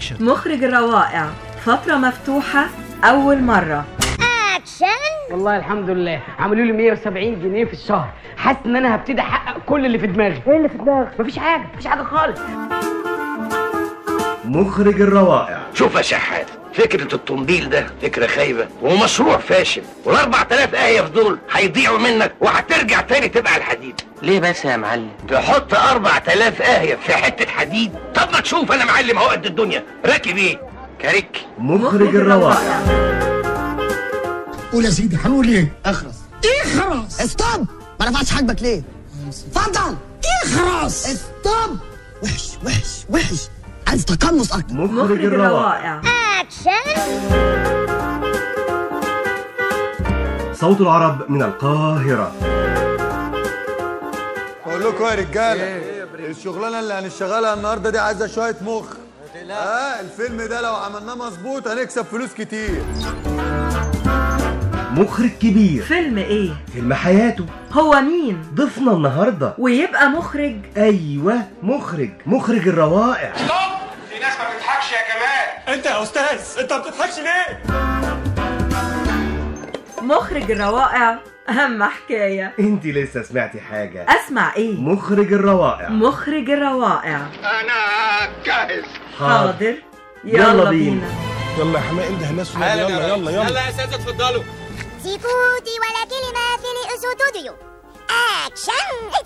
اكشن مخرج الروائع فترة مفتوحة أول مرة والله الحمد لله عملوا لي 170 جنيه في الشهر حاسس ان انا هبتدي احقق كل اللي في دماغي ايه اللي في دماغك مفيش حاجه مفيش حاجه خالص مخرج الروائع شوف يا شحات فكرة التنضيل ده فكرة خايبة ومشروع فاشل والأربع تلاف آية في دول هيضيعوا منك وهترجع تاني تبقى على الحديد ليه بس يا معلم تحط أربع تلاف آية في حتة حديد طب ما تشوف أنا معلم أهو قد الدنيا راكب إيه كاريك مخرج الروائع قول يا سيدي هنقول ايه؟ اخرس اخرس ستوب ما رفعتش حاجبك ليه اتفضل اخرس ستوب وحش وحش وحش عايز تقمص اكتر مخرج الروائع صوت العرب من القاهرة بقول لكم يا رجاله الشغلانه اللي هنشتغلها النهارده دي عايزه شويه مخ اه الفيلم ده لو عملناه مظبوط هنكسب فلوس كتير مخرج كبير فيلم إيه؟ فيلم حياته هو مين؟ ضيفنا النهاردة ويبقى مخرج أيوة مخرج مخرج الروائع في ناس ما بتضحكش يا كمال انت يا استاذ انت ما بتضحكش ليه مخرج الروائع أهم حكاية انت لسه سمعتي حاجة أسمع إيه؟ مخرج الروائع مخرج الروائع أنا جاهز حاضر يلا يلا بينا. بينا يلا يا حماقي انده الناس يلا يلا يلا يلا يا أساتذة اتفضلوا سيفودي ولا كلمة في الاستوديو أكشن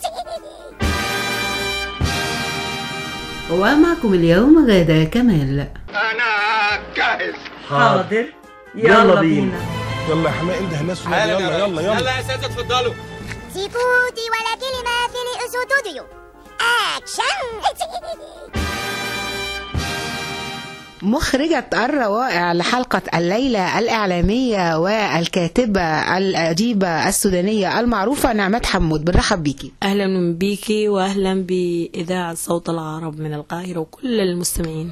ومعكم اليوم غادة كمال أنا جاهز حاضر يلا يلا بينا. بينا يلا يا حماقي انده الناس يلا يلا يلا يلا يا أساتذة اتفضلوا سيفودي ولا كلمة في الاستوديو أكشن مخرجة الروائع لحلقة الليلة الإعلامية والكاتبة الأديبة السودانية المعروفة نعمات حمود بنرحب بيكي أهلا بيكي وأهلا بإذاعة صوت العرب من القاهرة وكل المستمعين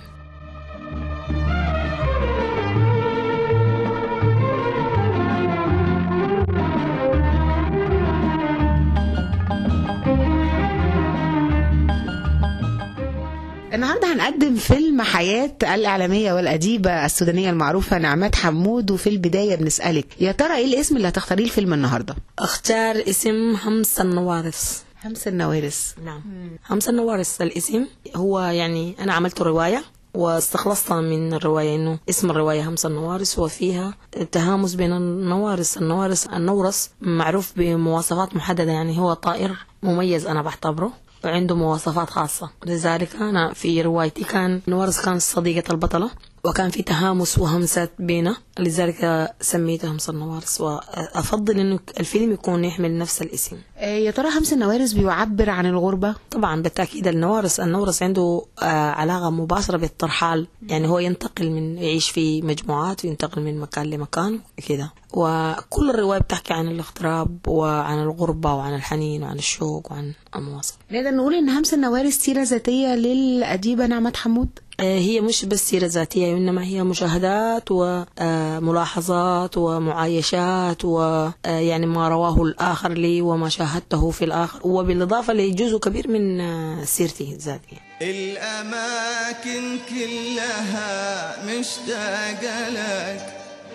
النهاردة هنقدم فيلم حياة الإعلامية والأديبة السودانية المعروفة نعمات حمود وفي البداية بنسألك يا ترى إيه الاسم اللي هتختاريه الفيلم النهاردة؟ أختار اسم همس النوارس همس النوارس نعم همس النوارس الاسم هو يعني أنا عملت رواية واستخلصت من الرواية إنه اسم الرواية همس النوارس وفيها تهامس بين النوارس النوارس النورس معروف بمواصفات محددة يعني هو طائر مميز أنا بعتبره وعنده مواصفات خاصة لذلك أنا في روايتي كان نوارس كان صديقة البطلة وكان في تهامس وهمسات بينه لذلك سميته همس النوارس وأفضل إنه الفيلم يكون يحمل نفس الاسم آه، يا ترى همس النوارس بيعبر عن الغربة؟ طبعا بالتأكيد النوارس النورس عنده آه، علاقة مباشرة بالترحال يعني هو ينتقل من يعيش في مجموعات وينتقل من مكان لمكان كده وكل الرواية بتحكي عن الاغتراب وعن الغربة وعن الحنين وعن الشوق وعن المواصفة نقدر نقول إن همس النوارس سيرة ذاتية للأديبة نعمات حمود؟ آه، هي مش بس سيرة ذاتية وإنما هي مشاهدات وملاحظات ومعايشات ويعني ما رواه الآخر لي وما شاهدته في الآخر وبالإضافة لجزء كبير من آه، سيرتي الذاتية الاماكن كلها مشتاقه لك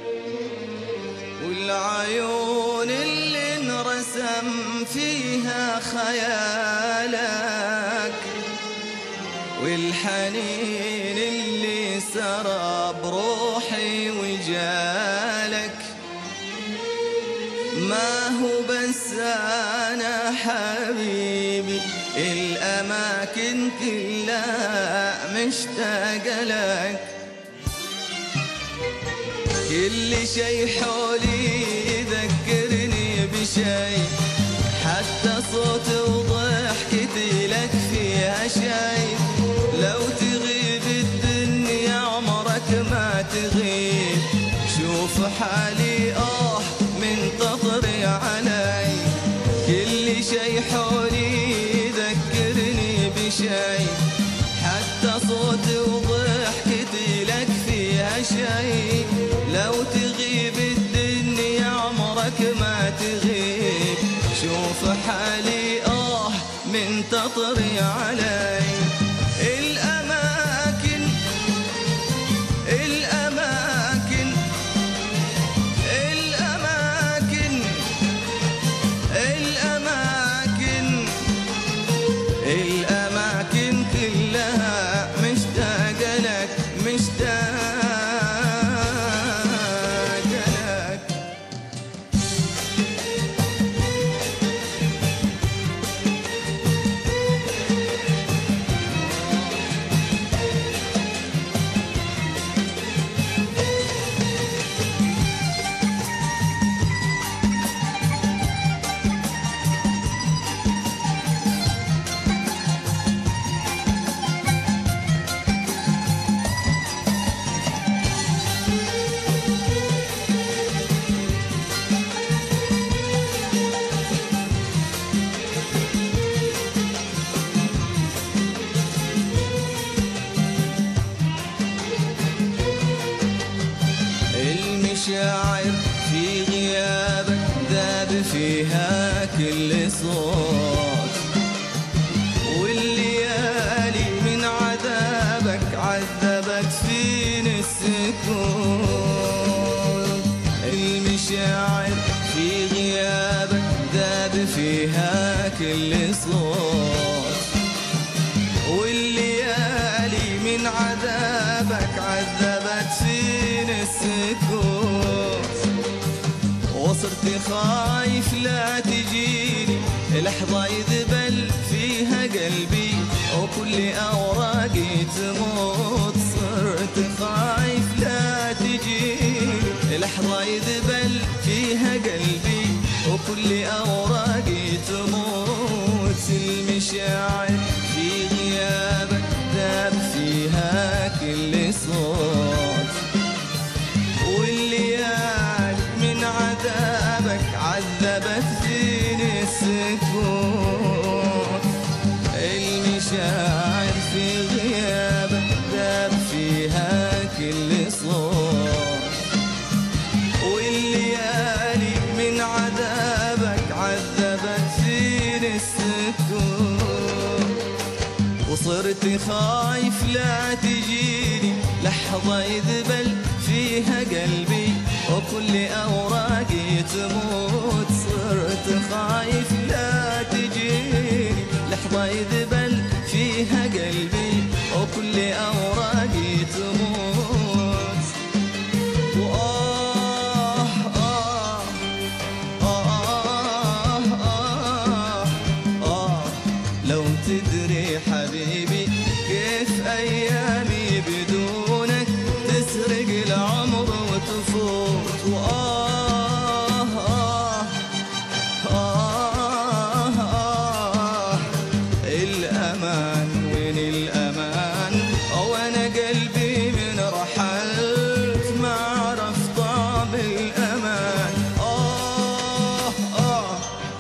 والعيون اللي انرسم فيها خيالك والحنين اللي سرى بروحي وجالك ما هو بس انا حبيبي الاماكن كلها مشتاقه لك كل شي حولي يذكرني بشي حتى صوت وضحكتي لك فيها شي لو تغيب الدنيا عمرك ما تغيب شوف حالي اه من تطري علي كل شي حولي يذكرني بشي حتى صوت وضحكتي لك فيها شي لو تغيب الدنيا عمرك ما تغيب شوف حالي آه من تطري علي الأماكن فيها كل صوت والليالي من عذابك عذبت فيني السكوت وصرت خايف لا تجيني لحظة يذبل فيها قلبي وكل أوراقي تموت صرت خايف لا تجيني لحظة يذبل فيها قلبي وكل أوراقي تموت المشاعر في غيابك ذاب فيها كل صوت والليالي من عذابك عذبت فيني السكوت المشاعر في غيابك ذاب فيها كل صوت والليالي من عذابك عذبت فيني السكوت وصرت خايف لا تجيني لحظة يذبل فيها قلبي وكل أوراقي تموت صرت خايف لا تجيني لحظة يذبل فيها قلبي وكل أوراقي تموت وآه آه آه آه آه لو تدري حبيبي كيف أيامي بدونك تسرق العمر وتفوت وآه آه آه آه الأمان وين الأمان وأنا قلبي من رحلت ما عرف طعم الأمان آه آه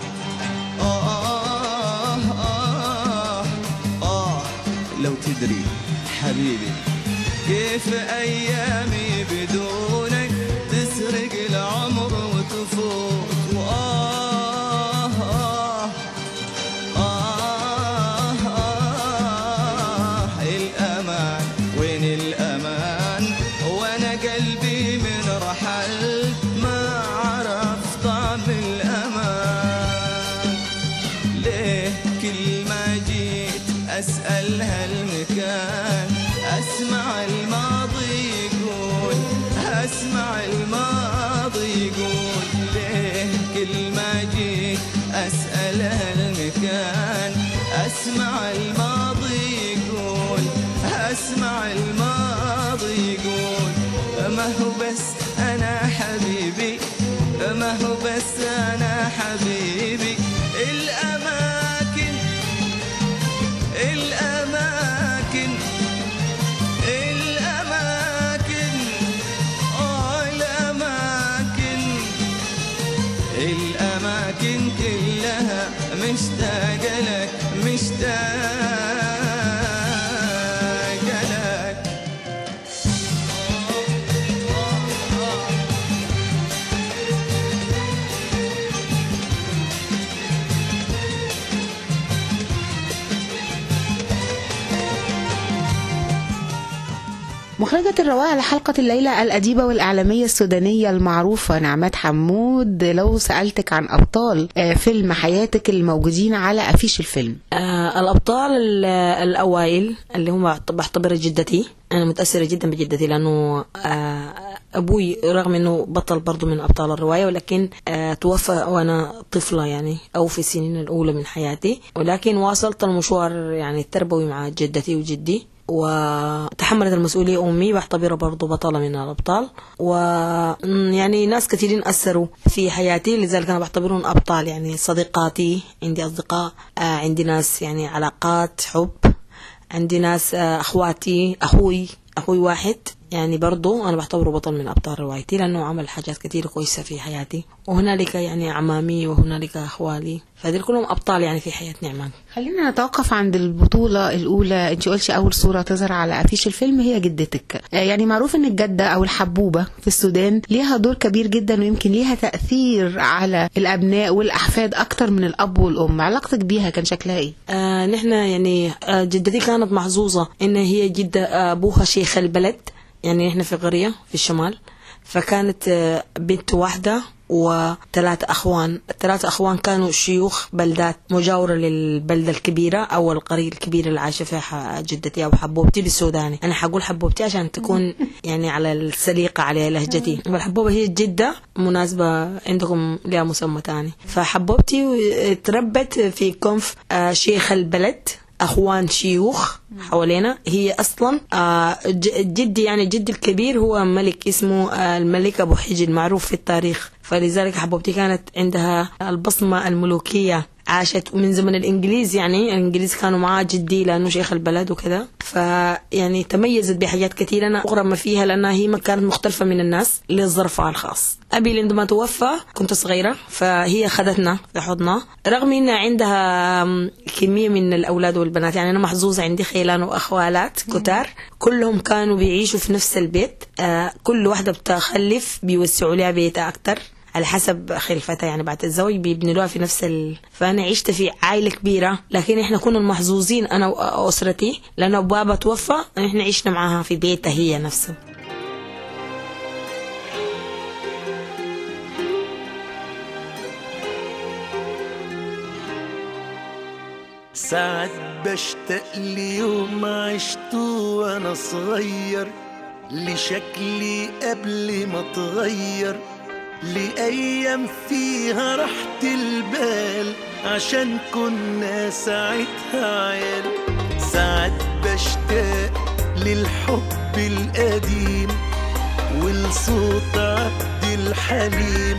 آه آه آه لو تدري حبيبي كيف أيامي بدونك تسرق العمر وتفوت وآه آه آه آه الأمان وين الأمان وأنا قلبي من رحل ما عرف طعم الأمان ليه كل ما جيت أسأل هالمكان أسمع الماضي يقول أسمع الماضي يقول ليه كل ما جيت أسأل هالمكان أسمع الماضي يقول أسمع الماضي يقول ما هو بس أنا حبيبي ما هو بس أنا حبيبي الأماكن الأماكن الأماكن آه الأماكن الأماكن كلها مشتاقة لك مشتاقة لك مخرجة الروائع لحلقة الليلة الأديبة والإعلامية السودانية المعروفة نعمات حمود لو سألتك عن أبطال آه، فيلم حياتك الموجودين على أفيش الفيلم آه الأبطال ال- الأوائل اللي هم بعت- بعتبر جدتي أنا متأثرة جدا بجدتي لأنه آه أبوي رغم أنه بطل برضو من أبطال الرواية ولكن آه توفى وأنا طفلة يعني أو في السنين الأولى من حياتي ولكن واصلت المشوار يعني التربوي مع جدتي وجدي وتحملت المسؤولية أمي بعتبرها برضو بطلة من الأبطال ويعني ناس كثيرين أثروا في حياتي لذلك أنا بعتبرهم أبطال يعني صديقاتي عندي أصدقاء آه، عندي ناس يعني علاقات حب عندي ناس آه، أخواتي أخوي أخوي واحد يعني برضو أنا بعتبره بطل من أبطال روايتي لأنه عمل حاجات كثير كويسة في حياتي وهنالك يعني عمامي وهنالك أخوالي فهذول كلهم أبطال يعني في حياة نعمان خلينا نتوقف عند البطولة الأولى أنت قلتي أول صورة تظهر على أفيش الفيلم هي جدتك آه، يعني معروف أن الجدة أو الحبوبة في السودان ليها دور كبير جدا ويمكن ليها تأثير على الأبناء والأحفاد أكتر من الأب والأم علاقتك بيها كان شكلها إيه؟ آه نحن يعني آه جدتي كانت محظوظة إن هي جدة آه أبوها شيخ البلد يعني نحن في قرية في الشمال فكانت آه، بنت واحدة وثلاثة أخوان الثلاثة أخوان كانوا شيوخ بلدات مجاورة للبلدة الكبيرة أو القرية الكبيرة اللي عايشة فيها ح- جدتي أو حبوبتي بالسوداني أنا حقول حبوبتي عشان تكون يعني على السليقة على لهجتي والحبوبة هي جدة مناسبة عندكم لها مسمى تاني فحبوبتي تربت في كنف آه، شيخ البلد اخوان شيوخ حوالينا هي اصلا آه، ج- جدي يعني جدي الكبير هو ملك اسمه آه، الملك ابو حجر معروف في التاريخ فلذلك حبوبتي كانت عندها البصمه الملوكيه عاشت من زمن الانجليز يعني الانجليز كانوا معاه جدي لانه شيخ البلد وكذا فيعني تميزت بحاجات كثيره انا اغرم فيها لانها هي ما كانت مختلفه من الناس لظرفها الخاص ابي عندما توفى كنت صغيره فهي خدتنا في حضنها رغم ان عندها آم، كميه من الاولاد والبنات يعني انا محظوظه عندي خيلان واخوالات كتار كلهم كانوا بيعيشوا في نفس البيت آه، كل واحده بتخلف بيوسعوا لها بيتها اكتر على حسب خلفتها يعني بعد الزواج بيبنوا لها في نفس ال... فانا عشت في عائله كبيره لكن احنا كنا محظوظين انا واسرتي لانه بابا توفى احنا عشنا معاها في بيتها هي نفسها ساعات بشتاق ليوم عشته وانا صغير لشكلي قبل ما اتغير لأيام فيها راحة البال عشان كنا ساعتها عيال ساعات بشتاق للحب القديم ولصوت عبد الحليم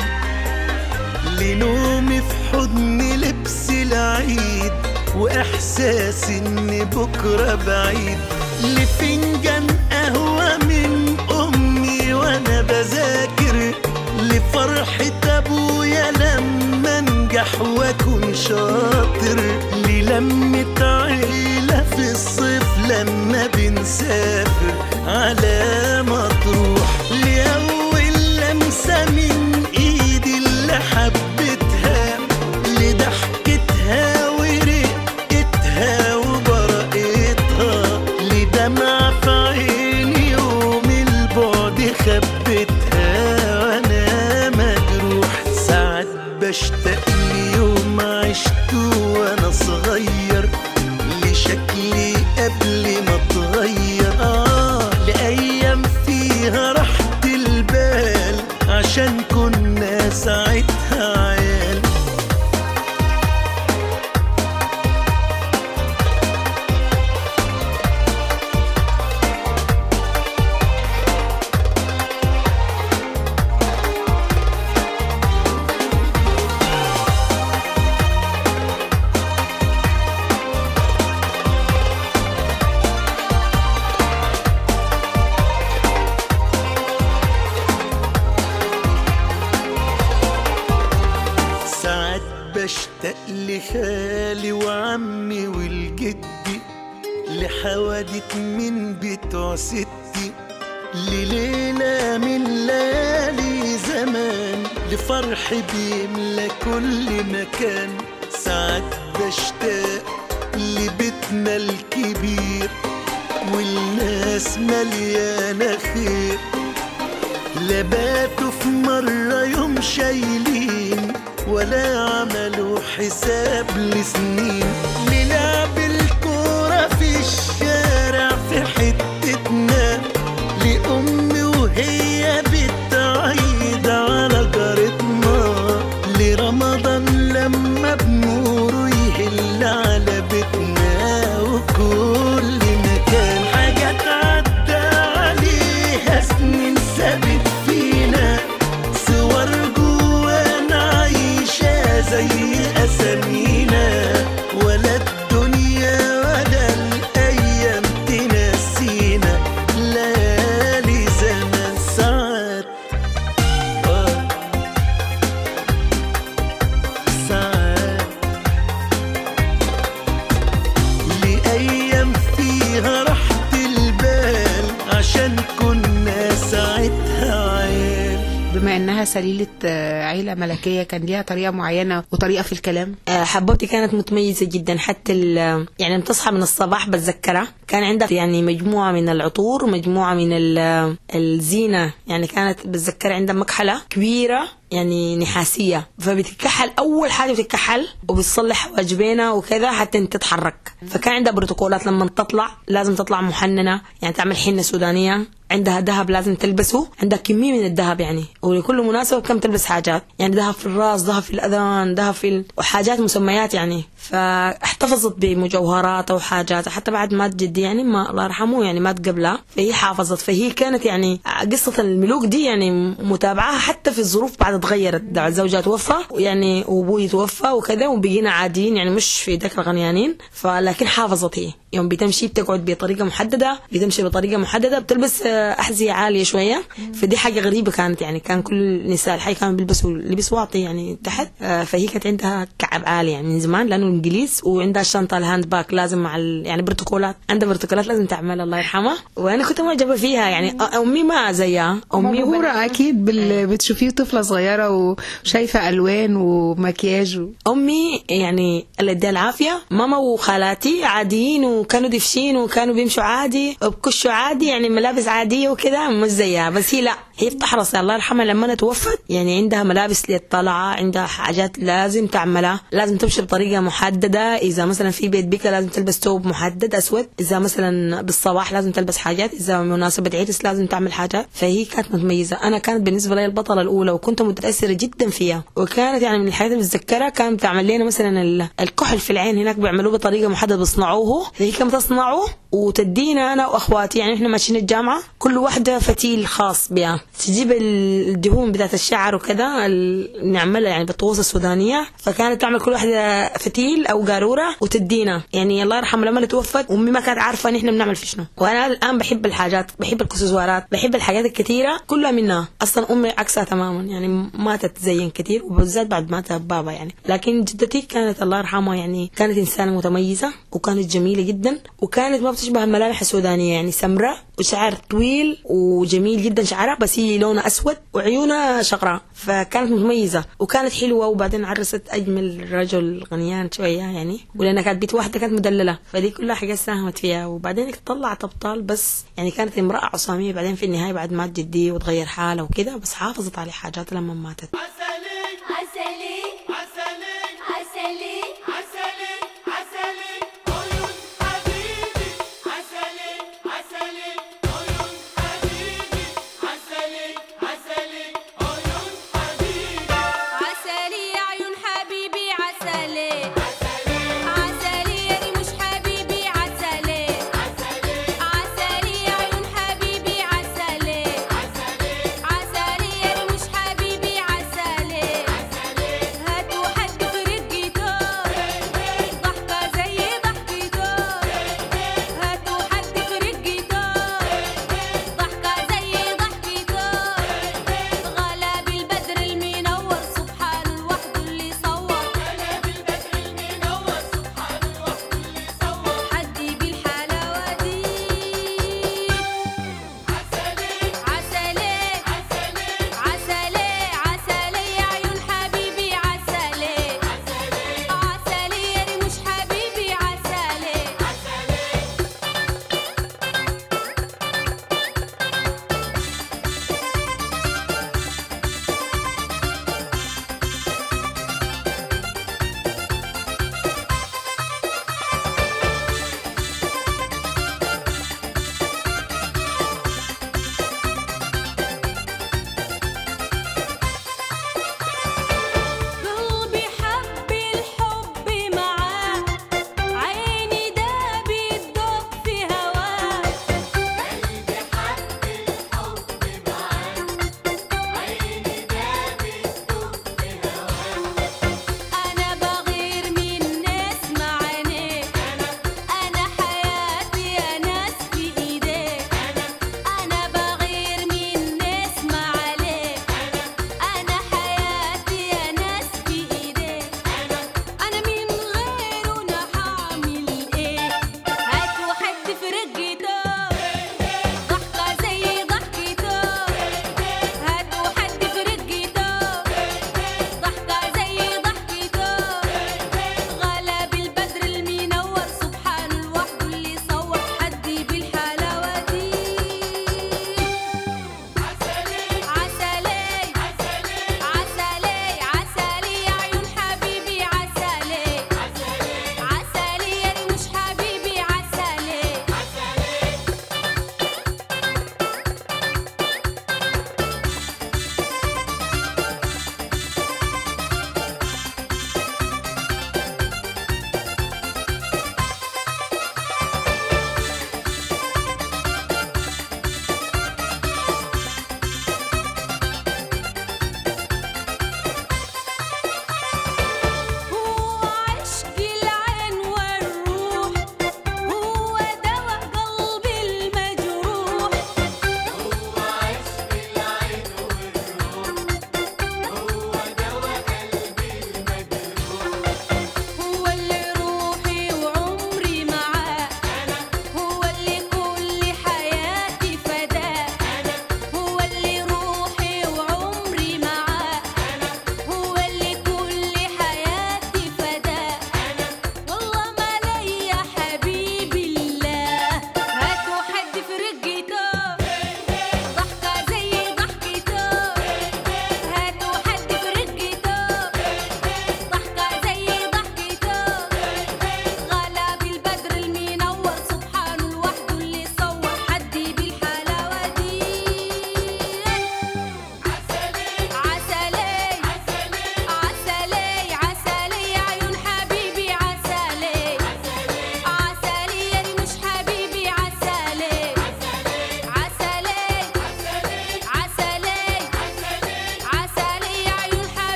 لنومي في حضن لبس العيد واحساس ان بكره بعيد لفنجان قهوه من امي وانا بذاكر لفرحه ابويا لما انجح واكون شاطر للمه عيله في الصيف لما بنسافر على مطروح لاول لمسه من ايدي اللي حبيتها لضحكتها ورقتها وبرقتها لدمع في عيني يوم البعد خبتها وانا مجروح ساعات بشتاق ليوم عشته وانا صغير لشكلي قبل ما اتغير اه لايام فيها راحة البال عشان كنا ساعتها عيال ساعات بشتاق لخالي وعمي والجدي لحوادث من بتوع ستي لليلة من ليالي زمان لفرح بيملى كل مكان ساعات بشتاق لبيتنا الكبير والناس مليانة خير لباتوا في مرة يوم شايلين ولا عملوا حساب لسنين للعب الكورة في الشارع في حتتنا لأمي وهي بتعيد على جارتنا لرمضان لما بنوره يهل على بيتنا وكل مكان حاجات عدى عليها سنين سابت فينا صور جوانا عايشة زي أسامينا ولا الدنيا ولا الأيام تنسينا بما انها سليله آه، عيله ملكيه كان ليها طريقه معينه وطريقه في الكلام آه، حبوبتي كانت متميزة جدا حتى ال- يعني لما تصحى من الصباح بتذكرها كان عندها يعني مجموعة من العطور ومجموعة من ال- الزينة يعني كانت بتذكر عندها مكحلة كبيرة يعني نحاسية فبتتكحل أول حاجة بتتكحل وبتصلح واجبينها وكذا حتى انت تتحرك فكان عندها بروتوكولات لما تطلع لازم تطلع محننة يعني تعمل حنة سودانية عندها ذهب لازم تلبسه عندها كمية من الذهب يعني ولكل مناسبة كم تلبس حاجات يعني ذهب في الراس ذهب في الأذان ذهب في ال... وحاجات مسميات يعني فاحتفظت بمجوهراتها وحاجاتها حتى بعد مات جدي يعني ما الله يرحمه يعني مات قبلها فهي حافظت فهي كانت يعني قصة الملوك دي يعني متابعاها حتى في الظروف بعد تغيرت ده زوجها توفى يعني وابوي توفى وكذا وبقينا عاديين يعني مش في ذاك الغنيانين فلكن حافظت هي يوم بتمشي بتقعد بطريقة محددة بتمشي بطريقة محددة بتلبس آه، أحذية عالية شوية فدي حاجة غريبة كانت يعني كان كل نساء الحي كانوا بيلبسوا لبس واطي يعني تحت آه، فهي كانت عندها كعب عالي يعني من زمان لأنه الإنجليز وعندها الشنطة الهاند باك لازم مع ال... يعني بروتوكولات عندها بروتوكولات لازم تعملها الله يرحمها وأنا كنت معجبة فيها يعني أ- أمي ما زيها أمي مبهورة أكيد بال... بتشوفيه طفلة صغيرة وشايفة ألوان ومكياج و... امي يعني الله يديها العافيه ماما وخالاتي عاديين وكانوا دفشين وكانوا بيمشوا عادي وبكشوا عادي يعني ملابس عاديه وكذا مش زيها بس هي لا هي بتحرص الله يرحمها لما أنا توفت يعني عندها ملابس للطلعه عندها حاجات لازم تعملها لازم تمشي بطريقه محدده اذا مثلا في بيت بيكا لازم تلبس ثوب محدد اسود اذا مثلا بالصباح لازم تلبس حاجات اذا مناسبه عرس لازم تعمل حاجات فهي كانت متميزه انا كانت بالنسبه لي البطله الاولى وكنت متاثره جدا فيها وكانت يعني من الحاجات اللي بتذكرها كانت بتعمل لنا مثلا ال- الكحل في العين هناك بيعملوه بطريقه محدده بيصنعوه فهي كانت تصنعه وتدينا انا واخواتي يعني احنا ماشيين الجامعه كل واحده فتيل خاص بها تجيب الدهون بتاعت الشعر وكذا ال- نعملها يعني بالطقوس السودانيه فكانت تعمل كل واحده فتيل او قاروره وتدينا يعني الله يرحمها لما توفت امي ما كانت عارفه ان احنا بنعمل في شنو وانا الان بحب الحاجات بحب الكسوسوارات بحب الحاجات الكثيره كلها منها اصلا امي عكسها تماما يعني ما تتزين كثير وبالذات بعد مات بابا يعني لكن جدتي كانت الله يرحمها يعني كانت انسانه متميزه وكانت جميله جدا وكانت ما بتشبه الملامح السودانيه يعني سمراء وشعر طويل وجميل جدا شعرها بس هي لونها اسود وعيونها شقراء فكانت متميزه وكانت حلوه وبعدين عرست اجمل رجل غنيان شويه يعني ولانها كانت بيت واحده كانت مدلله فدي كلها حاجات ساهمت فيها وبعدين طلعت ابطال بس يعني كانت امراه عصاميه بعدين في النهايه بعد مات جدي وتغير حالها وكده بس حافظت على حاجات لما ماتت عسلي عسلي عسلي عسلي عسلي عيون حبيبي عسلي عسلي عيون حبيبي عسلي عسلي عيون حبيبي عسلي يا عيون حبيبي عسلي عسلي يا رموش حبيبي عسلي عسلي يا عيون حبيبي عسلي عسلي يا رموش حبيبي عسلي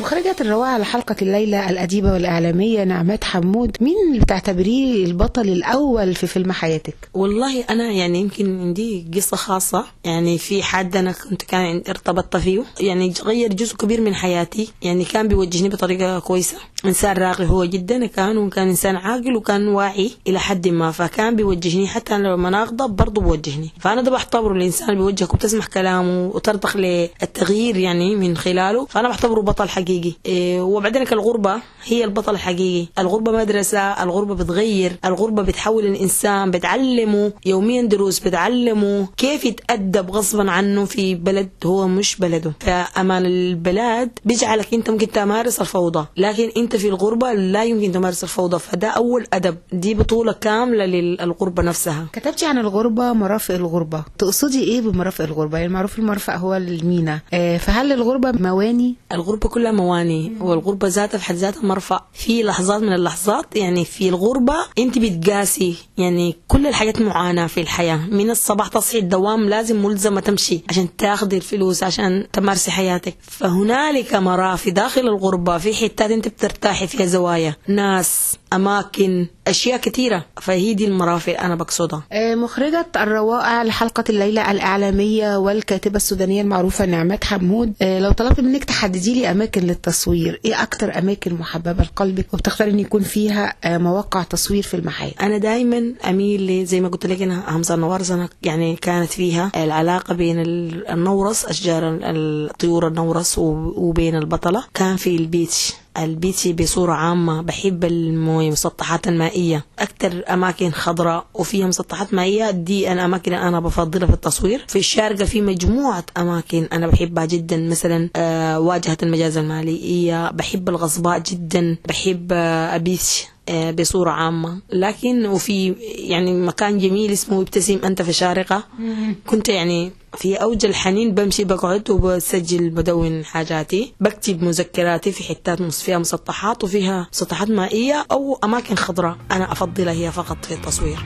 مخرجة الرواية لحلقة الليلة الأديبة والإعلامية نعمات حمود مين اللي بتعتبريه البطل الأول في فيلم حياتك؟ والله انا يعني يمكن عندي قصه خاصه يعني في حد انا كنت كان ارتبطت فيه يعني غير جزء كبير من حياتي يعني كان بيوجهني بطريقه كويسه انسان راقي هو جدا كان وكان انسان عاقل وكان واعي الى حد ما فكان بيوجهني حتى أنا لما اغضب برضه بيوجهني فانا ده بعتبره الانسان اللي بيوجهك وبتسمع كلامه وترضخ للتغيير يعني من خلاله فانا بعتبره بطل حقيقي إيه وبعدين الغربه هي البطل الحقيقي الغربه مدرسه الغربه بتغير الغربه بتحول الانسان بتعلمه يوميا دروس بتعلمه كيف يتأدب غصبا عنه في بلد هو مش بلده فأمان البلاد بيجعلك أنت ممكن تمارس الفوضى لكن أنت في الغربة لا يمكن تمارس الفوضى فده أول أدب دي بطولة كاملة للغربة نفسها كتبتي عن الغربة مرافق الغربة تقصدي إيه بمرافق الغربة؟ يعني المعروف المرفق هو المينا آه فهل الغربة مواني؟ الغربة كلها مواني والغربة ذاتها في حد ذاتها مرفأ في لحظات من اللحظات يعني في الغربة أنت بتقاسي يعني كل الحاجات معاناة في الحياة من الصباح تصحي الدوام لازم ملزمة تمشي عشان تاخدي الفلوس عشان تمارسي حياتك فهنالك مرافي داخل الغربة في حتات انت بترتاحي فيها زوايا ناس أماكن أشياء كثيرة فهي دي المرافق أنا بقصدها آه مخرجة الروائع لحلقة الليلة الإعلامية والكاتبة السودانية المعروفة نعمات حمود آه لو طلبت منك تحددي لي أماكن للتصوير إيه أكتر أماكن محببة لقلبك وبتختاري إن يكون فيها آه مواقع تصوير في المحايا أنا دائما أميل لي زي ما قلت لك أنا همزة النوارز أنا يعني كانت فيها العلاقة بين النورس أشجار الطيور النورس وبين البطلة كان في البيتش البيتي بصورة عامة بحب الموية مسطحات المائية أكتر أماكن خضراء وفيها مسطحات مائية دي الأماكن اللي أنا بفضلها في التصوير في الشارقة في مجموعة أماكن أنا بحبها جدا مثلا آه واجهة المجازر المالية بحب الغصباء جدا بحب آه أبيتش بصورة عامة لكن وفي يعني مكان جميل اسمه ابتسم أنت في شارقة كنت يعني في أوج الحنين بمشي بقعد وبسجل بدون حاجاتي بكتب مذكراتي في حتات فيها مسطحات وفيها مسطحات مائية أو أماكن خضراء أنا أفضلها هي فقط في التصوير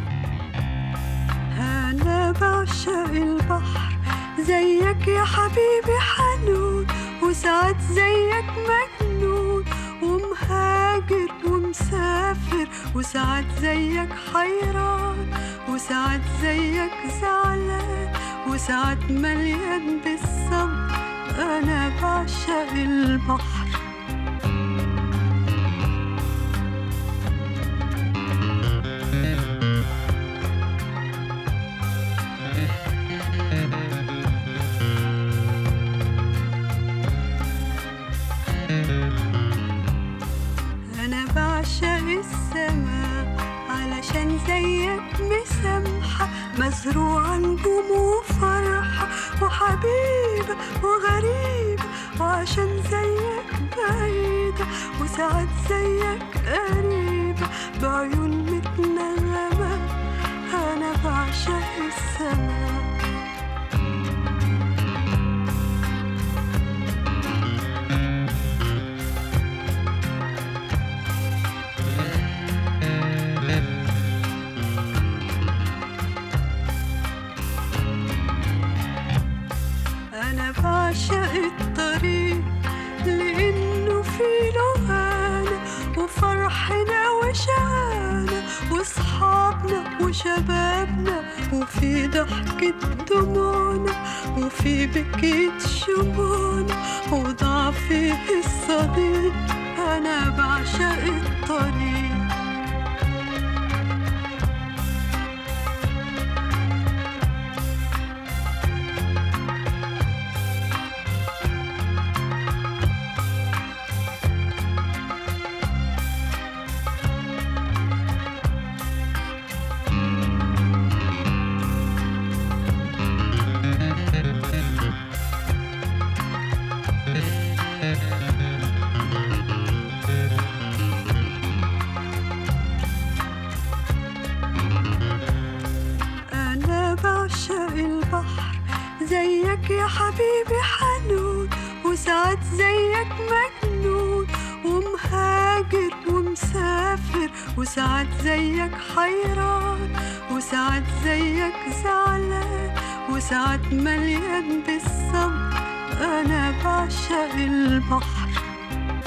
أنا بعشق البحر زيك يا حبيبي حنون وساعات زيك مجنون ومهاجر ومسافر وساعات زيك حيران وساعات زيك زعلان وساعات مليان بالصبر أنا بعشق البحر أنا بعشق السماء علشان زيك مسامحة مزروعة نجوم وفرحة وحبيبة وغريبة وعشان زيك بعيدة وساعات زيك قريبة بعيون متنغمة أنا بعشق السماء أنا بعشق الطريق لأنه فيه لغانا وفرحنا وشقانا وصحابنا وشبابنا وفي ضحكة دموعنا وفي بكية شموعنا وضعفي الصديق أنا بعشق الطريق أنا بعشق البحر زيك يا حبيبي حنون وساعات زيك مجنون ومهاجر ومسافر وساعات زيك حيران وساعات زيك زعلان وساعات مليان بالصبر أنا بعشق البحر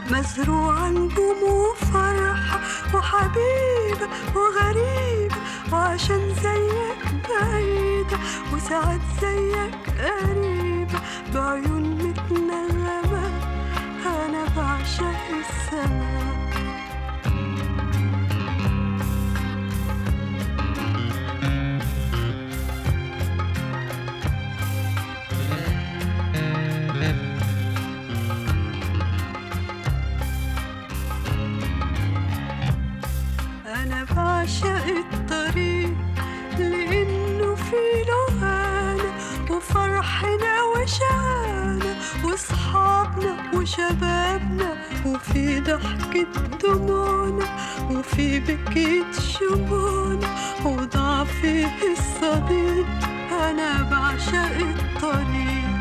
مزروعة نجوم وفرحة وحبيبة وغريبة وعشان زيك بعيدة وساعات زيك قريبة بعيون متنغمة أنا بعشق السماء أنا بعشق الطريق لأنه فيه لهانا وفرحنا وشانا وصحابنا وشبابنا وفي ضحكة دموعنا وفي بكيت شموعنا وضعفي الصديق أنا بعشق الطريق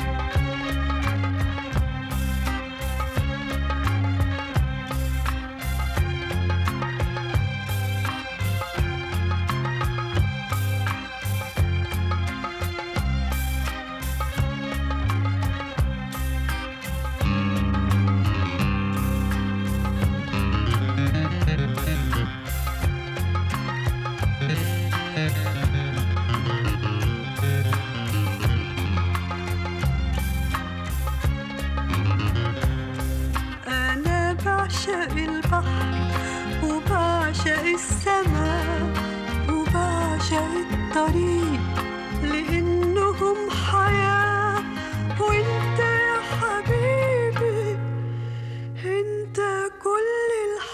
أنا بعشق البحر وبعشق السماء وبعشق الطريق لأنهم حياة وانت يا حبيبي انت كل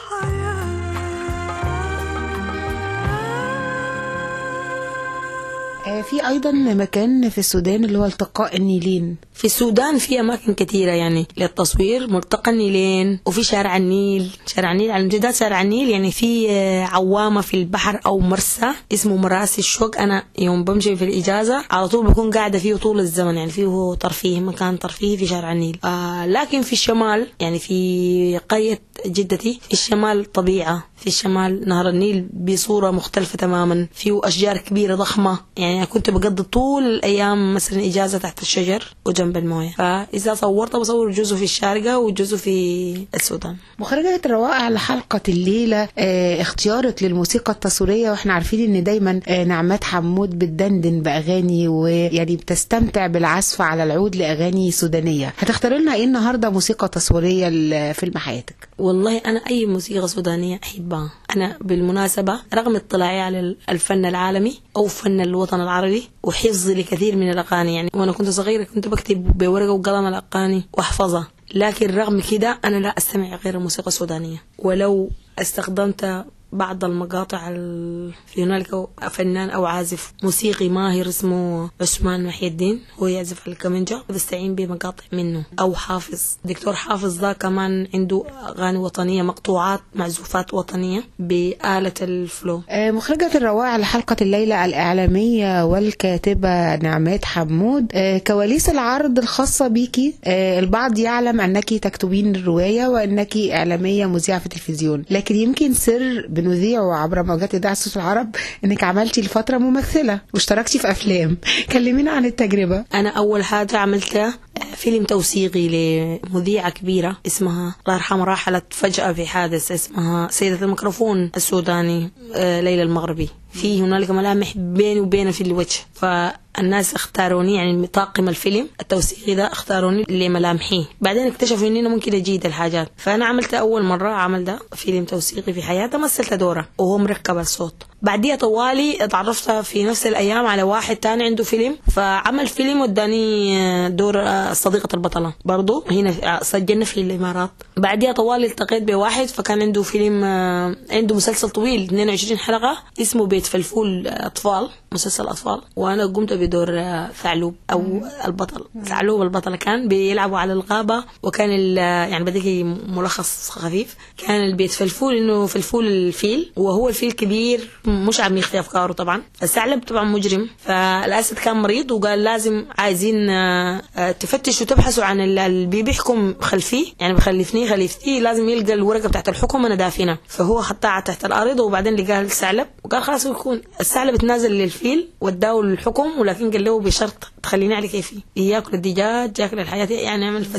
آه، في ايضا مكان في السودان اللي هو التقاء النيلين في السودان في اماكن كثيره يعني للتصوير ملتقى النيلين وفي شارع النيل شارع النيل على امتداد شارع النيل يعني في آه، عوامه في البحر او مرسى اسمه مراسي الشوق انا يوم بمشي في الاجازه على طول بكون قاعده فيه طول الزمن يعني فيه ترفيه مكان ترفيهي في شارع النيل آه لكن في الشمال يعني في قريه جدتي في الشمال طبيعه في الشمال نهر النيل بصوره مختلفه تماما فيه اشجار كبيره ضخمه يعني أنا كنت بقضي طول الايام مثلا اجازه تحت الشجر وجنب المويه فاذا صورت بصور جزء في الشارقه وجزء في السودان مخرجة الروائع لحلقة الليلة آه، اختيارك للموسيقى التصويرية واحنا عارفين ان دايما آه، نعمات حمود بتدندن بأغاني ويعني بتستمتع بالعزف على العود لأغاني سودانية هتختار لنا ايه النهاردة موسيقى تصويرية لفيلم حياتك والله أنا أي موسيقى سودانية أحبها أنا بالمناسبة رغم اطلاعي على الفن العالمي أو فن الوطن العربي وحفظي لكثير من الأغاني يعني وأنا كنت صغيرة كنت بكتب بورقة وقلم الأغاني وأحفظها لكن رغم كده أنا لا أستمع غير الموسيقى السودانية ولو استخدمت بعض المقاطع ال- في هنالك فنان او عازف موسيقي ماهر اسمه عثمان محي الدين هو يعزف على الكمنجة بستعين بمقاطع منه او حافظ دكتور حافظ ده كمان عنده اغاني وطنيه مقطوعات معزوفات وطنيه بآلة الفلو آه، مخرجة الروائع لحلقة الليلة الإعلامية والكاتبة نعمات حمود آه، كواليس العرض الخاصة بيكي آه، البعض يعلم أنك تكتبين الرواية وأنك إعلامية مذيعة في التلفزيون لكن يمكن سر بنذيعه عبر موجات إذاعة صوت العرب أنك عملتي لفترة ممثلة واشتركتي في أفلام كلمينا عن التجربة انا اول حاجه عملتها فيلم توثيقي لمذيعة كبيرة اسمها الله يرحمها راحلت فجأة في حادث اسمها سيدة الميكروفون السوداني آه، ليلى المغربي في هنالك ملامح بيني وبينها في الوجه فالناس اختاروني يعني طاقم الفيلم التوثيقي ده اختاروني لملامحي بعدين اكتشفوا اني انا ممكن اجيد الحاجات فانا عملت اول مرة عمل ده فيلم توثيقي في حياتي مثلت دوره وهو مركب الصوت بعديها طوالي اتعرفت في نفس الايام على واحد تاني عنده فيلم فعمل فيلم وداني آه، دور آه، صديقة البطلة برضو هنا آه، سجلنا في الامارات بعديها طوالي التقيت بواحد فكان عنده فيلم آه، عنده مسلسل طويل 22 حلقة اسمه بيت فلفول آه، اطفال مسلسل اطفال وانا قمت بدور آه، ثعلوب او البطل ثعلوب البطل كان بيلعبوا على الغابة وكان ال- يعني بديك ملخص خفيف كان البيت فلفول انه فلفول الفيل وهو الفيل كبير مش عم يخفي افكاره طبعا الثعلب طبعا مجرم فالاسد كان مريض وقال لازم عايزين آه، آه، تفتشوا تبحثوا عن ال- اللي بيحكم خلفيه يعني بخلفني خليفتي لازم يلقى الورقه بتاعت الحكم انا دافنها فهو حطها تحت الارض وبعدين لقاها الثعلب وقال خلاص يكون الثعلب تنازل للفيل وداه الحكم ولكن قال له بشرط تخليني على كيفي ياكل الدجاج ياكل الحياه يعني يعمل فساد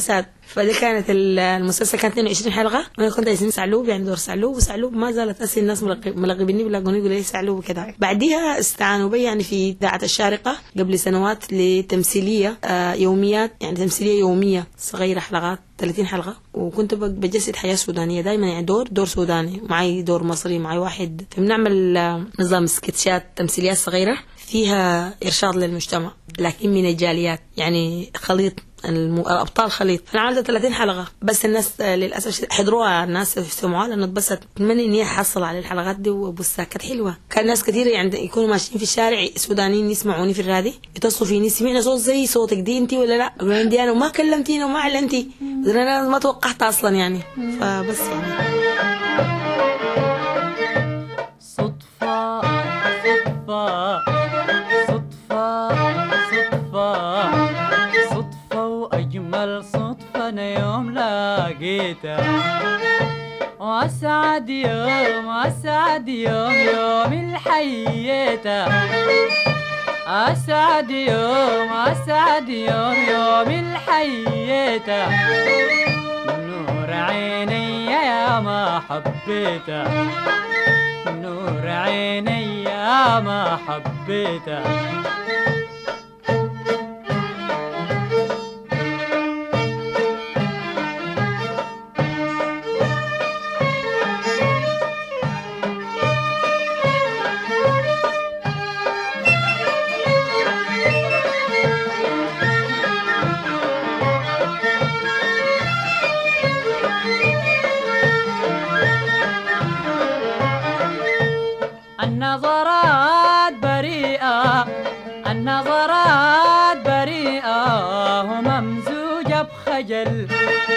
فدي كانت ال- المسلسل كان 22 حلقه وانا كنت اسمي سعلوب يعني دور سعلوب وسعلوب ما زالت اسي الناس ملقب- ملقبيني بيلاقوني يقولوا لي سعلوب وكده بعديها استعانوا بي يعني في اذاعه الشارقه قبل سنوات لتمثيليه آه، يوميات يعني تمثيليه يوميه صغيره حلقات 30 حلقه وكنت بج- بجسد حياه سودانيه دايما يعني دور دور سوداني معي دور مصري معي واحد بنعمل آه، نظام سكتشات تمثيليات صغيره فيها ارشاد للمجتمع لكن من الجاليات يعني خليط الم- الابطال خليط انا عملت 30 حلقه بس الناس آه، للاسف شديد حضروها الناس سمعوها لانه اتبسط اتمنى اني احصل على الحلقات دي وبصها كانت حلوه كان ناس كثير يعني يكونوا ماشيين في الشارع سودانيين يسمعوني في الرادي يتصلوا فيني سمعنا صوت زي صوتك دي انت ولا لا؟ اقول لهم دي انا وما كلمتينا وما اعلنتي انا ما توقعت اصلا يعني فبس يعني صدفة صدفة صدفة صدفة صدفة وأجمل صدفة أنا يوم لقيتها وأسعد يوم أسعد يوم يوم الحييتها أسعد يوم أسعد يوم يوم الحييتها نور عيني يا ما حبيتها نور عيني يا ما حبيتها النظرات بريئة النظرات بريئة وممزوجة بخجل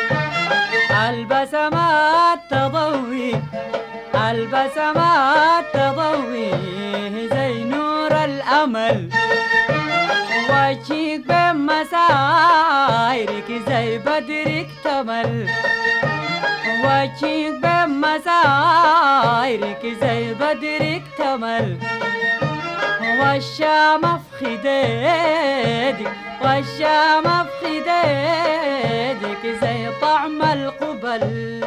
البسمات تضوي البسمات تضوي زي نور الأمل وجهك بمسايرك زي بدر اكتمل وجهك بمسايرك زي بدر اكتمل والشام في خديدك والشام في خديدك زي طعم القبل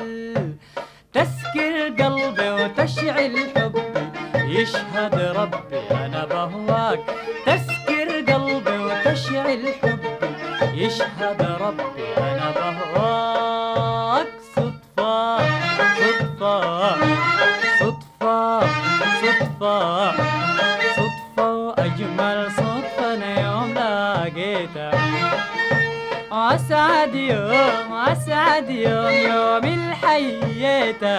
تسكر قلبي وتشعل حبي يشهد ربي أنا بهواك تسكر قلبي وتشعل حبي يشهد ربي أنا بهواك صدفة صدفة صدفة صدفة صدفة وأجمل صدفة أنا يوم لقيتها أسعد يوم أسعد يوم يوم الحييتة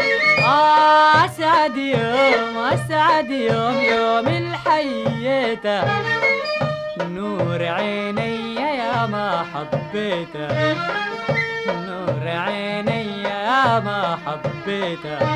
أسعد يوم أسعد يوم يوم الحييتة نور عيني يا ما حبيتها نور عيني يا ما حبيتها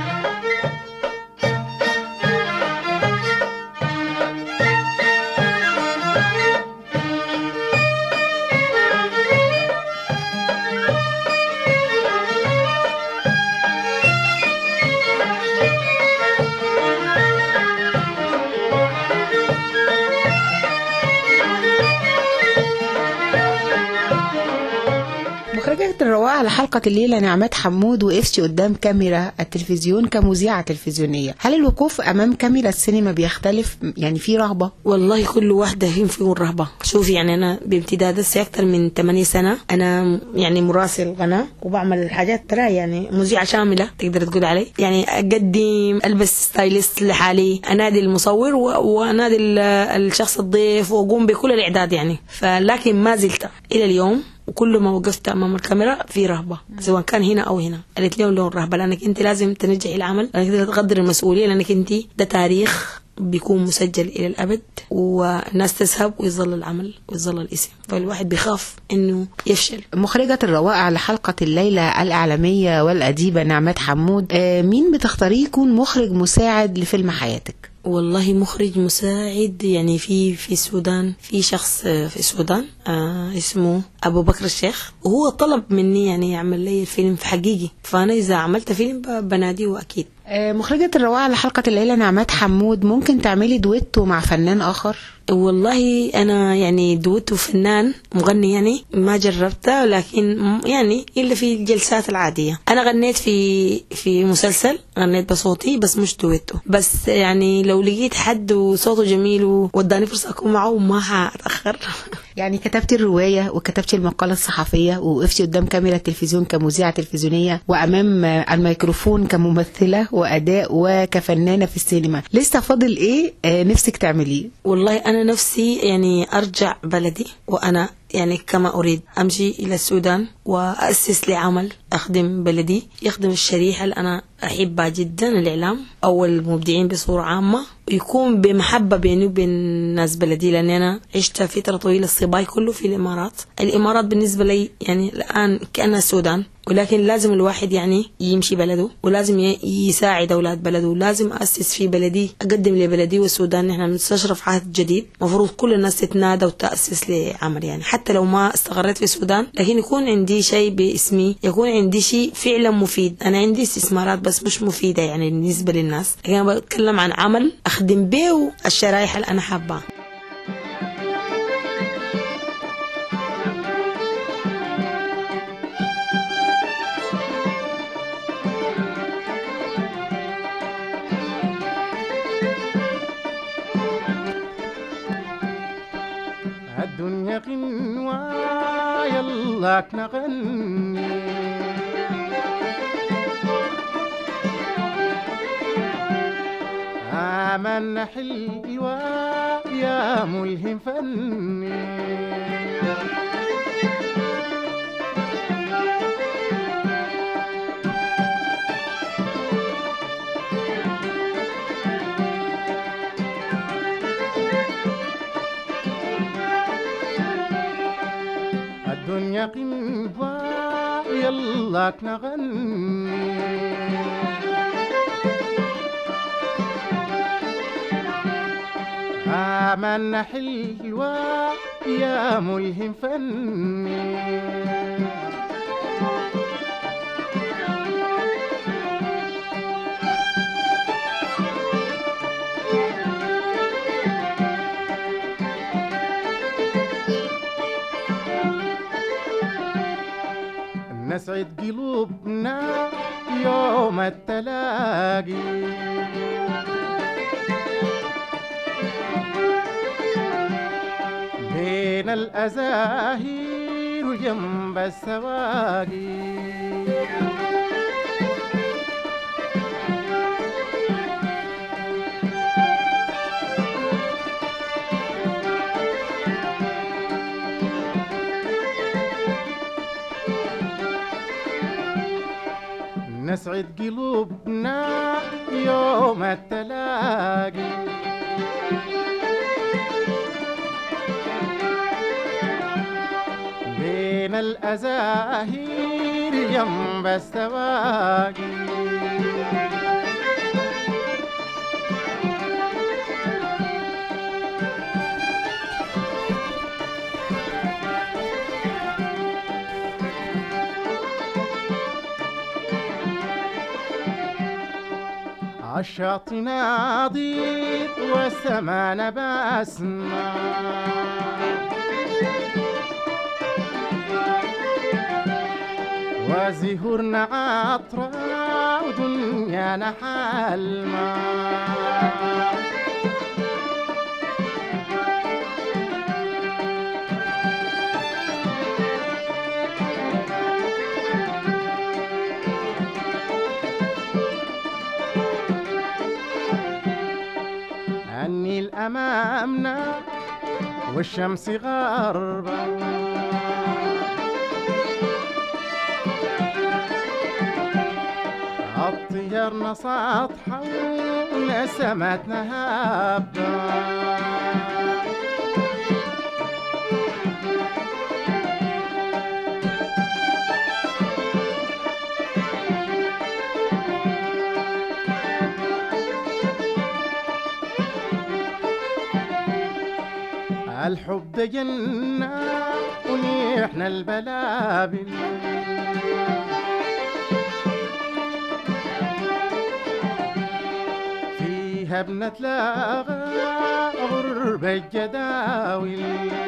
مخرجة الروائع لحلقة الليلة نعمات حمود وقفتي قدام كاميرا التلفزيون كمذيعة تلفزيونية هل الوقوف أمام كاميرا السينما بيختلف يعني في رهبة؟ والله كل واحدة فيهم فيهم رهبة شوفي يعني أنا بامتداد هسه أكثر من 8 سنة أنا يعني مراسل قناة وبعمل حاجات ترى يعني مذيعة شاملة تقدر تقول علي يعني أقدم ألبس ستايلست لحالي أنادي المصور و- وأنادي ال- الشخص الضيف وأقوم بكل الإعداد يعني فلكن ما زلت إلى اليوم وكل ما وقفت امام الكاميرا في رهبه سواء كان هنا او هنا قالت لهم لون رهبه لانك انت لازم تنجحي العمل لانك انت تقدر المسؤوليه لانك انت ده تاريخ بيكون مسجل الى الابد والناس تذهب ويظل العمل ويظل الاسم فالواحد بيخاف انه يفشل مخرجة الروائع لحلقة الليلة الإعلامية والأديبة نعمات حمود آه، مين بتختاريه يكون مخرج مساعد لفيلم حياتك؟ والله مخرج مساعد يعني في في السودان في شخص آه، في السودان آه اسمه ابو بكر الشيخ وهو طلب مني يعني يعمل لي الفيلم في حقيقي فانا اذا عملت فيلم ب- بناديه اكيد آه، مخرجة الروائع لحلقة الليلة نعمات حمود ممكن تعملي دويتو مع فنان آخر والله انا يعني دويتو فنان مغني يعني ما جربته لكن م- يعني الا في الجلسات العاديه انا غنيت في في مسلسل غنيت بصوتي بس مش دويتو بس يعني لو لقيت حد وصوته جميل ووداني فرصه اكون معه ما حاتاخر يعني كتبتي الرواية وكتبتي المقالة الصحفية ووقفتي قدام كاميرا التلفزيون كمذيعة تلفزيونية وأمام آه، الميكروفون كممثلة وأداء وكفنانة في السينما لسه فاضل إيه آه، نفسك تعمليه والله انا نفسي يعني ارجع بلدي وانا يعني كما اريد امشي الى السودان واسس لعمل اخدم بلدي يخدم الشريحه اللي انا احبها جدا الاعلام او المبدعين بصوره عامه ويكون بمحبه بيني وبين ناس بلدي لان انا عشت فتره طويله الصباي كله في الامارات الامارات بالنسبه لي يعني الان كانها السودان ولكن لازم الواحد يعني يمشي بلده ولازم ي- يساعد اولاد بلده ولازم اسس في بلدي اقدم لبلدي والسودان نحن بنستشرف عهد جديد مفروض كل الناس تتنادى وتاسس لعمل يعني حتى لو ما استقريت في السودان لكن يكون عندي شيء باسمي يكون عندي شيء فعلا مفيد انا عندي استثمارات بس مش مفيده يعني بالنسبه للناس لكن انا بتكلم عن عمل اخدم به الشرائح اللي انا حابها الدنيا غنوة يلاك نغني آمنا حلوة يا ملهم فني الدنيا قنوة يلاك نغني آمنا حلوة يا ملهم فني نسعد قلوبنا يوم التلاقي بين الأزاهير وجنب السواقي نسعد قلوبنا يوم التلاقي بين الأزاهير جنب السواقي عالشاطئ ناضي والسماء بسمة وزهورنا عطرة ودنيانا حلمة النيل أمامنا والشمس غربة الطيارنا سطحة ونسماتنا هابة الحب ده جنة ونحن البلابل فيها بنتلاقى غربة الجداول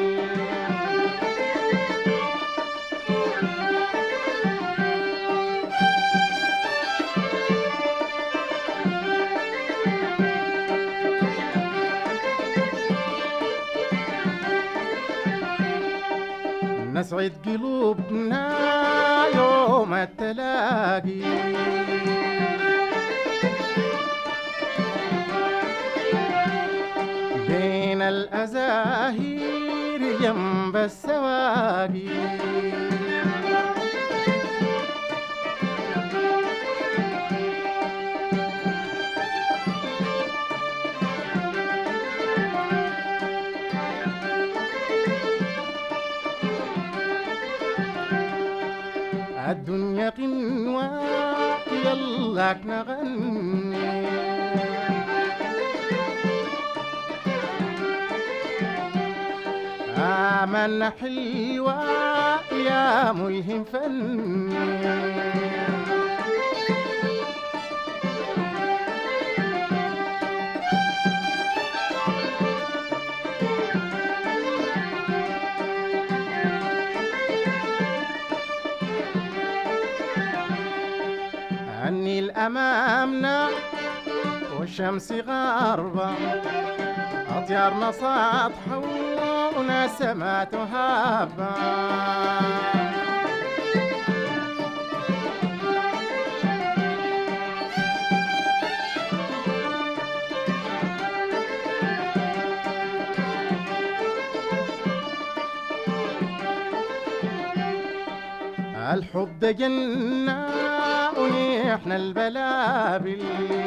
نسعد قلوبنا يوم التلاقي بين الأزاهير جنب السواقي الدنيا قنوة يلاك نغني آمنا حلوة يا ملهم فني النيل أمامنا والشمس غاربة أطيارنا ساطحة ونسمات هابة الحب ده جنة ونحن البلابل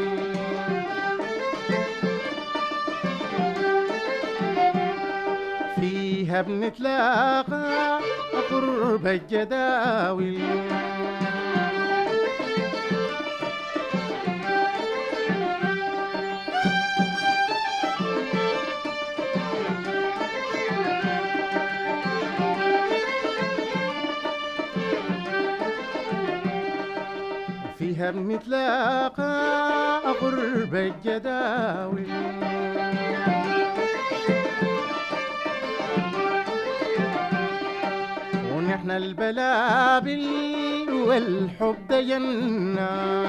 فيها بنتلاقى قرب الجداول فيها بنتلاقى قرب الجداول ونحن البلابل والحب ده جنة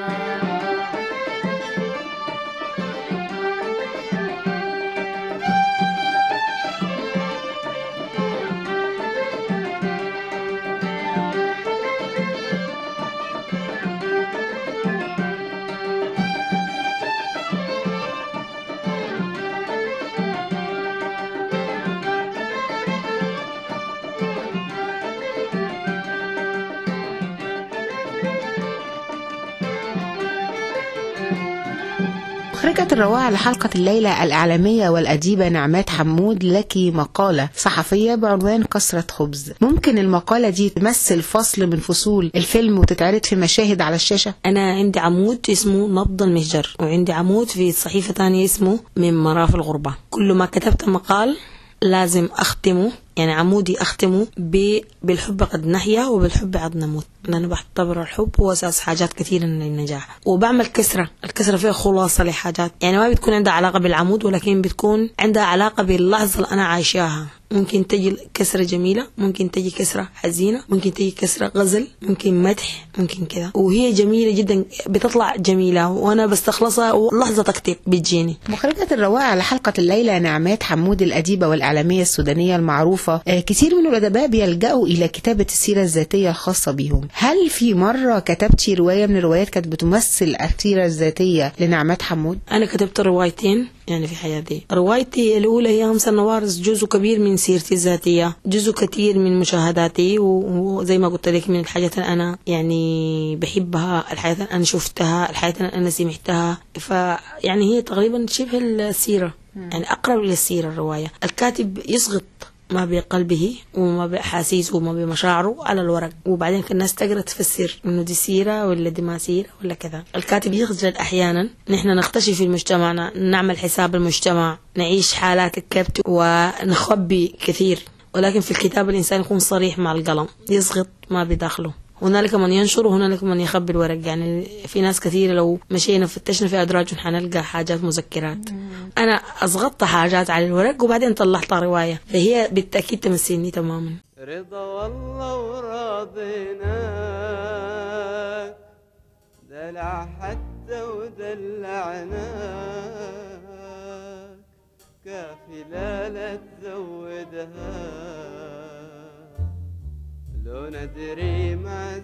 مخرجة الروائع لحلقة الليلة الإعلامية والأديبة نعمات حمود لك مقالة صحفية بعنوان كسرة خبز ممكن المقالة دي تمثل فصل من فصول الفيلم وتتعرض في مشاهد على الشاشة أنا عندي عمود اسمه نبض المهجر وعندي عمود في صحيفة تانية اسمه من مراف الغربة كل ما كتبت مقال لازم أختمه يعني عمودي أختمه ب... بالحب قد نحيا وبالحب قد نموت أنا بعتبر الحب هو أساس حاجات كثيرة للنجاح وبعمل كسرة الكسرة فيها خلاصة لحاجات يعني ما بتكون عندها علاقة بالعمود ولكن بتكون عندها علاقة باللحظة اللي أنا عايشاها ممكن تجي كسرة جميلة ممكن تجي كسرة حزينة ممكن تجي كسرة غزل ممكن مدح ممكن كذا وهي جميلة جدا بتطلع جميلة وأنا بستخلصها ولحظة تكتب بتجيني مخرجة الروائع لحلقة الليلة نعمات حمود الأديبة والإعلامية السودانية المعروفة آه، كتير من الأدباء بيلجأوا إلى كتابة السيرة الذاتية الخاصة بيهم هل في مرة كتبتي رواية من الروايات كانت بتمثل السيرة الذاتية لنعمات حمود؟ أنا كتبت روايتين يعني في حياتي روايتي الأولى هي همسة النوارس جزء كبير من سيرتي الذاتية جزء كثير من مشاهداتي و- وزي ما قلت لك من الحاجات اللي أنا يعني بحبها الحاجات اللي أنا شفتها الحاجات اللي أنا سمعتها فيعني هي تقريبا شبه السيرة يعني أقرب إلى السيرة الرواية الكاتب يسقط ما بقلبه وما بأحاسيسه وما بمشاعره على الورق وبعدين الناس تقرا تفسر انه دي سيره ولا دي ما سيره ولا كذا الكاتب يخجل احيانا نحن نختشي في مجتمعنا نعمل حساب المجتمع نعيش حالات الكبت ونخبي كثير ولكن في الكتاب الانسان يكون صريح مع القلم يسقط ما بداخله هنالك من ينشر وهنالك من يخبي الورق يعني في ناس كثيرة لو مشينا فتشنا في أدراج حنلقى حاجات مذكرات أنا أسقطت حاجات على الورق وبعدين طلعتها رواية فهي بالتأكيد تمثلني تماما رضا والله ورضيناك دلع حتى ودلعناك كافي لا لا تزودها لو ندري ما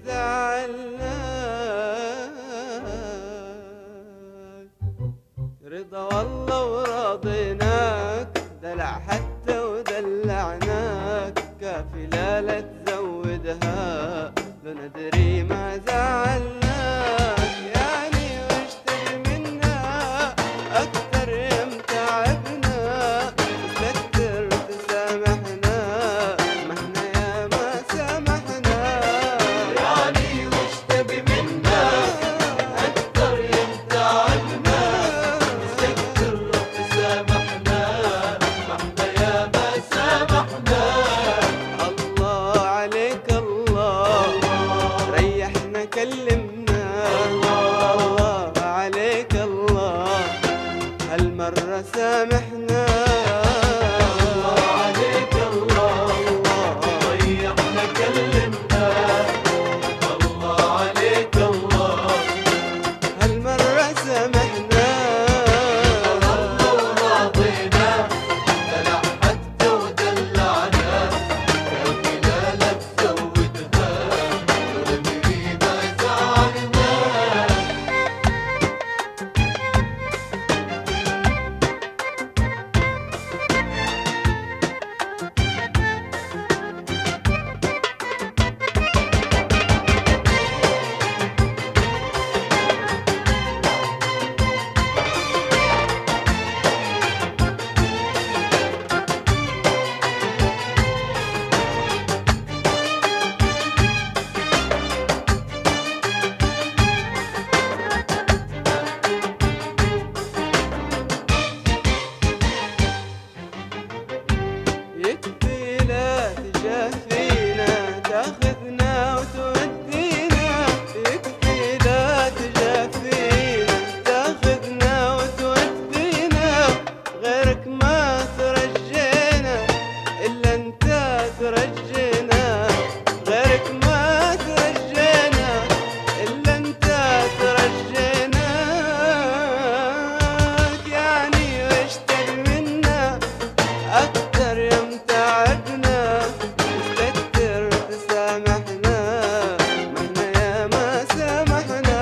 زعلناك رضا والله ورضيناك دلع حتى ودلعناك كافي لا لا تزودها لو ندري ما زعلناك يعني وش تبي منا أكتر يا متعبنا تستكتر تسامحنا ما احنا يا ما سامحنا يعني وش تبي منا أكتر يا متعبنا تستكتر تسامحنا ما احنا يا ما سامحنا الله عليك الله ريحنا كلمنا الله عليك الله هالمرة سامحنا الله عليك الله ريحنا كلمنا الله عليك الله هالمرة سامحنا الله راضينا دلع حتى ودلعنا كافي لا لا تزودها ونبغي ما زعلنا يكفي لا تجافينا تاخذنا وتودينا يكفي لا تجافينا تاخذنا وتودينا غيرك ما ترجينا الا انت ترجينا غيرك ما ترجينا الا انت ترجينا يعني وش تبي منا أكتر يا متعبنا تستكتر تسامحنا ما احنا يا ما سامحنا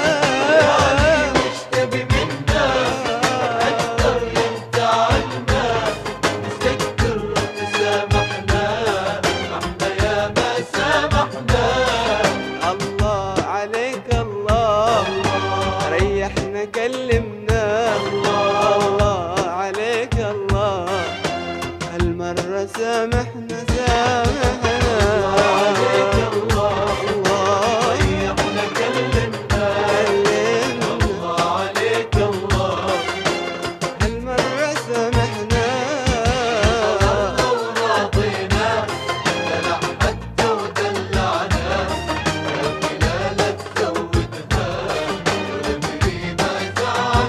وش تبي منا أكتر يا متعبنا تستكتر تسامحنا ما احنا يا ما سامحنا الله عليك الله ريحنا كلمنا الله عليك الله هالمرة سامحنا سامحنا عليك الله الله ريحنا كلمنا الله عليك الله هالمرة سامحنا الله راضينا دلع حتى ودلعنا كافي لا لا تزودها ونبغي ما زعلنا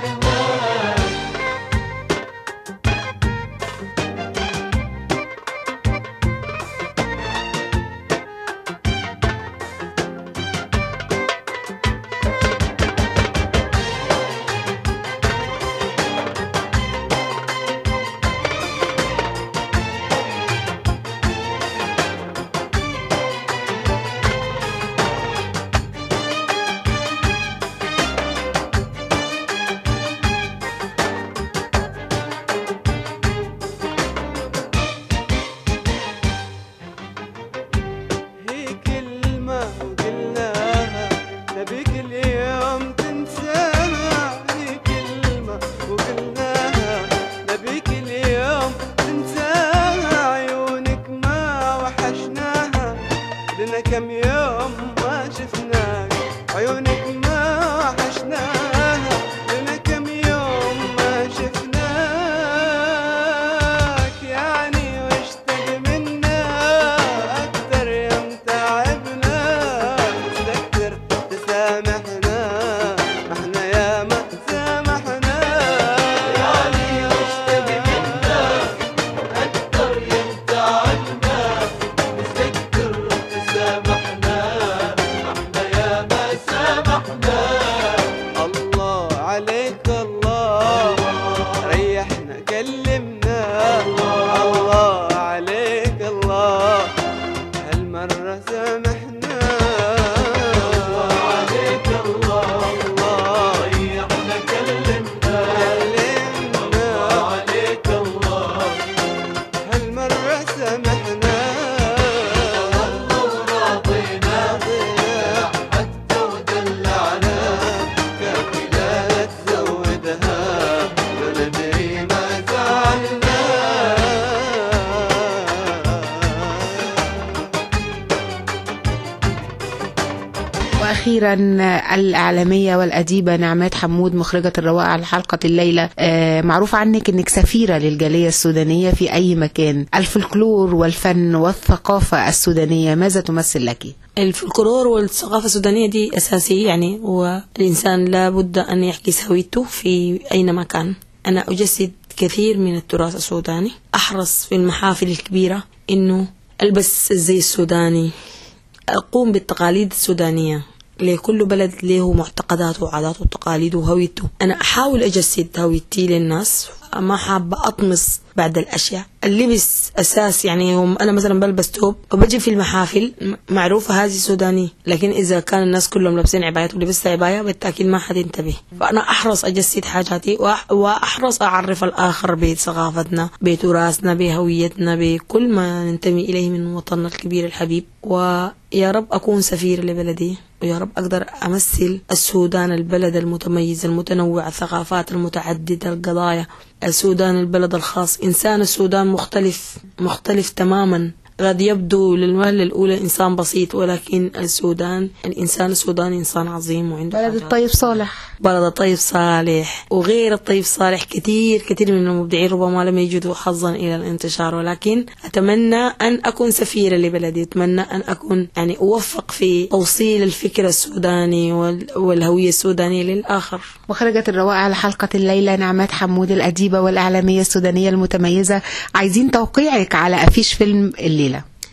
واخيرا الاعلاميه والاديبه نعمات حمود مخرجه الروائع لحلقه الليله آه، معروف عنك انك سفيره للجاليه السودانيه في اي مكان الفلكلور والفن والثقافه السودانيه ماذا تمثل لك الفلكلور والثقافة السودانية دي أساسية يعني والإنسان لابد أن يحكي هويته في أينما كان أنا أجسد كثير من التراث السوداني أحرص في المحافل الكبيرة إنه ألبس الزي السوداني أقوم بالتقاليد السودانية لكل بلد له معتقداته وعاداته وتقاليده وهويته أنا أحاول أجسد هويتي للناس ما حابة أطمس بعد الأشياء اللبس أساس يعني يوم أنا مثلا بلبس توب وبجي في المحافل م- معروفة هذه سوداني لكن إذا كان الناس كلهم لابسين عبايات ولبست عباية بالتأكيد ما حد ينتبه فأنا أحرص أجسد حاجاتي وأح- وأحرص أعرف الآخر بثقافتنا بتراثنا بهويتنا بكل ما ننتمي إليه من وطننا الكبير الحبيب ويا رب أكون سفير لبلدي ويا رب أقدر أمثل السودان البلد المتميز المتنوع الثقافات المتعددة القضايا السودان البلد الخاص إنسان السودان مختلف مختلف تماما قد يبدو للوهلة الأولى إنسان بسيط ولكن السودان الإنسان السوداني إنسان عظيم وعنده بلد الطيب صالح بلد الطيب صالح وغير الطيب صالح كثير كثير من المبدعين ربما لم يجدوا حظا إلى الانتشار ولكن أتمنى أن أكون سفيرة لبلدي أتمنى أن أكون يعني أوفق في توصيل الفكر السوداني وال- والهوية السودانية للآخر مخرجة الروائع لحلقة الليلة نعمات حمود الأديبة والإعلامية السودانية المتميزة عايزين توقيعك على أفيش فيلم الليلة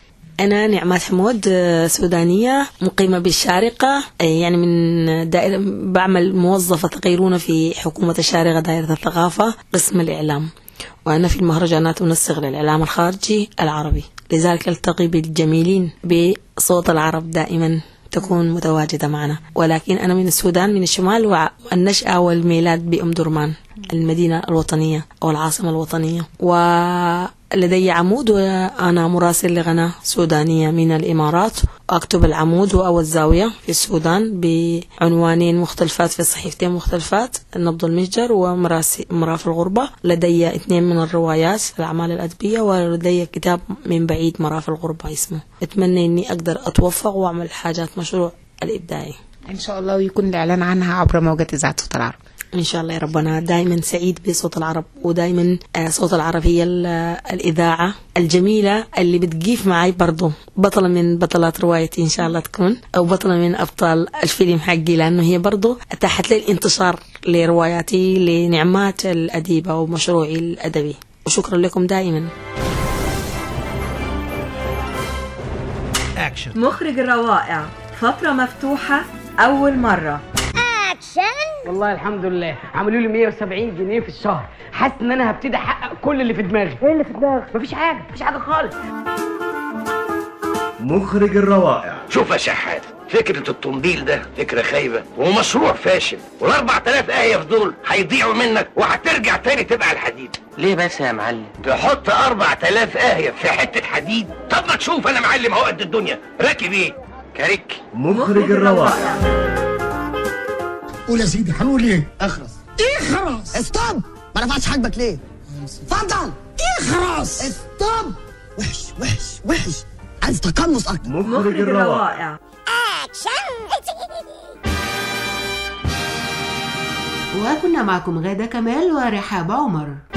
أنا نعمات حمود آه، سودانية مقيمة بالشارقة آه، يعني من دائرة بعمل موظفة تغيرون في حكومة الشارقة دائرة الثقافة قسم الإعلام وأنا في المهرجانات أنسق للإعلام الخارجي العربي لذلك ألتقي بالجميلين بصوت العرب دائما تكون متواجدة معنا ولكن أنا من السودان من الشمال والنشأة والميلاد بأم درمان المدينة الوطنية أو العاصمة الوطنية ولدي عمود وأنا مراسل لقناة سودانية من الإمارات أكتب العمود أو الزاوية في السودان بعنوانين مختلفات في صحيفتين مختلفات نبض المشجر ومراف الغربة لدي اثنين من الروايات الأعمال الأدبية ولدي كتاب من بعيد مراف الغربة اسمه أتمنى أني أقدر أتوفق وأعمل حاجات مشروع الإبداعي إن شاء الله ويكون الإعلان عنها عبر موجة إذاعة صوت العرب إن شاء الله يا ربنا دائما سعيد بصوت العرب ودائما آه، صوت العرب هي ال- الإذاعة الجميلة اللي بتجيف معي برضو بطلة من بطلات روايتي إن شاء الله تكون أو بطلة من أبطال الفيلم حقي لأنه هي برضو أتاحت لي الانتشار لرواياتي لنعمات الأديبة ومشروعي الأدبي وشكرا لكم دائما مخرج الروائع فترة مفتوحة أول مرة اكشن والله الحمد لله عملوا لي 170 جنيه في الشهر حاسس ان انا هبتدي احقق كل اللي في دماغي ايه اللي في دماغك مفيش حاجه مفيش حاجه خالص مخرج الروائع شوف يا شحات فكرة التنبيل ده فكرة خايبة ومشروع فاشل والأربع تلاف آية في دول هيضيعوا منك وهترجع تاني تبقى الحديد ليه بس يا معلم؟ تحط أربع تلاف آية في حتة حديد طب ما تشوف أنا معلم أهو قد الدنيا راكب إيه؟ كاريك مخرج الروائع قول يا سيدي هنقول ايه؟ اخرس اخرس ستوب ما رفعتش حاجبك ليه؟ اتفضل اخرس ستوب وحش وحش وحش عايز تقمص اكتر مخرج الروائع وكنا معكم غادة كمال ورحاب عمر